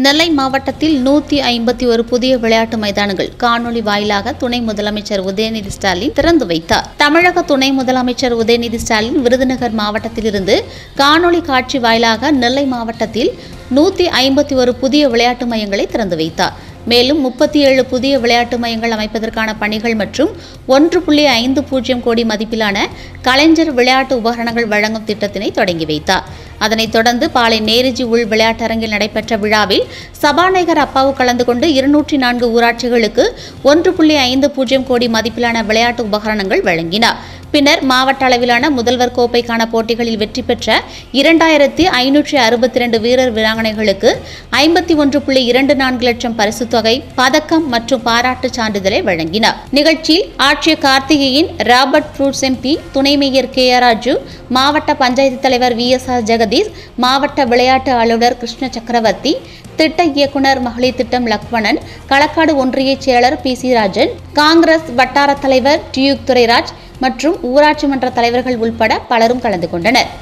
நெல்லை மாவட்டத்தில் நூத்தி ஐம்பத்தி ஒரு புதிய விளையாட்டு மைதானங்கள் காணொலி வாயிலாக துணை முதலமைச்சர் உதயநிதி ஸ்டாலின் திறந்து வைத்தார் தமிழக துணை முதலமைச்சர் உதயநிதி ஸ்டாலின் விருதுநகர் மாவட்டத்திலிருந்து காணொலி காட்சி வாயிலாக நெல்லை மாவட்டத்தில் நூத்தி ஐம்பத்தி ஒரு புதிய விளையாட்டு மையங்களை திறந்து வைத்தார் மேலும் முப்பத்தி ஏழு புதிய விளையாட்டு மையங்கள் அமைப்பதற்கான பணிகள் மற்றும் ஒன்று புள்ளி ஐந்து பூஜ்ஜியம் கோடி மதிப்பிலான கலைஞர் விளையாட்டு உபகரணங்கள் வழங்கும் திட்டத்தினை தொடங்கி வைத்தார் அதனைத் தொடர்ந்து பாளை நேருஜி உள் விளையாட்டரங்கில் நடைபெற்ற விழாவில் சபாநாயகர் அப்பாவு கலந்து கொண்டு இருநூற்றி நான்கு ஊராட்சிகளுக்கு ஒன்று புள்ளி ஐந்து பூஜ்ஜியம் கோடி மதிப்பிலான விளையாட்டு உபகரணங்கள் வழங்கினார் பின்னர் மாவட்ட அளவிலான முதல்வர் கோப்பைக்கான போட்டிகளில் வெற்றி பெற்ற இரண்டாயிரத்தி ஐநூற்றி அறுபத்தி இரண்டு வீரர் வீராங்கனைகளுக்கு ஐம்பத்தி ஒன்று புள்ளி இரண்டு நான்கு லட்சம் பரிசுத் தொகை பதக்கம் மற்றும் பாராட்டுச் சான்றிதழை வழங்கினார் நிகழ்ச்சியில் ஆட்சியர் கார்த்திகேயன் ராபர்ட் ஃப்ரூட்ஸ் எம்பி துணை மேயர் கே ஆர் ராஜு மாவட்ட பஞ்சாயத்து தலைவர் வி எஸ் ஆர் ஜெகதீஷ் மாவட்ட விளையாட்டு ஆளுநர் கிருஷ்ண சக்கரவர்த்தி திட்ட இயக்குனர் மகளிர் திட்டம் லக்வணன் களக்காடு ஒன்றிய செயலர் பி சி ராஜன் காங்கிரஸ் வட்டார தலைவர் டியூக் துரைராஜ் மற்றும் ஊராட்சி மன்ற தலைவர்கள் உள்பட பலரும் கலந்து கொண்டனர்